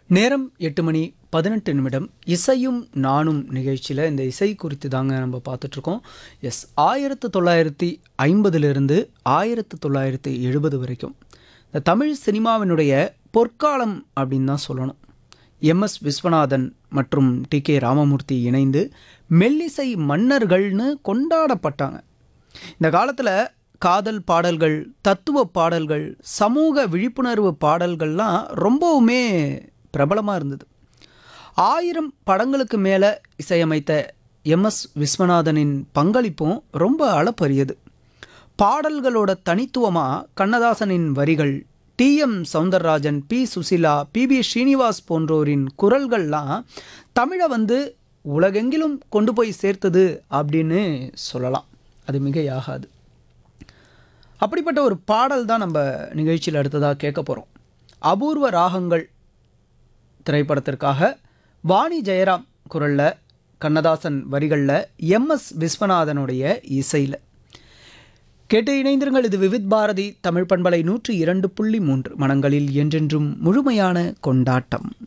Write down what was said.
நேரம் எட்டு மணி பதினெட்டு நிமிடம் இசையும் நானும் நிகழ்ச்சியில் இந்த இசை குறித்து தாங்க நம்ம பார்த்துட்ருக்கோம் எஸ் ஆயிரத்து தொள்ளாயிரத்தி ஐம்பதுலேருந்து ஆயிரத்து தொள்ளாயிரத்தி எழுபது வரைக்கும் இந்த தமிழ் சினிமாவினுடைய பொற்காலம் அப்படின்னு தான் சொல்லணும் எம்எஸ் விஸ்வநாதன் மற்றும் டி கே ராமமூர்த்தி இணைந்து மெல்லிசை மன்னர்கள்னு கொண்டாடப்பட்டாங்க இந்த காலத்தில் காதல் பாடல்கள் தத்துவ பாடல்கள் சமூக விழிப்புணர்வு பாடல்கள்லாம் ரொம்பவுமே பிரபலமாக இருந்தது ஆயிரம் படங்களுக்கு மேலே இசையமைத்த எம்எஸ் விஸ்வநாதனின் பங்களிப்பும் ரொம்ப அளப்பரியது பாடல்களோட தனித்துவமாக கண்ணதாசனின் வரிகள் T M Soundararajan P Susheela P B Srinivas போன்றோரின் குரல்கள்லாம் தமிழை வந்து உலகெங்கிலும் கொண்டு போய் சேர்த்தது அப்படின்னு சொல்லலாம் அது மிகையாகாது அப்படிப்பட்ட ஒரு பாடல் தான் நம்ம நிகழ்ச்சியில் அடுத்ததாக கேட்க போகிறோம் அபூர்வ ராகங்கள் திரைப்படத்திற்காக வாணி ஜெயராம் குரலில் கண்ணதாசன் வரிகளில் எம்எஸ் விஸ்வநாதனுடைய இசையில் கேட்டு இணைந்திருங்கள் இது விவித் பாரதி தமிழ் பண்பலை நூற்றி இரண்டு புள்ளி மூன்று மனங்களில் என்றென்றும் முழுமையான கொண்டாட்டம்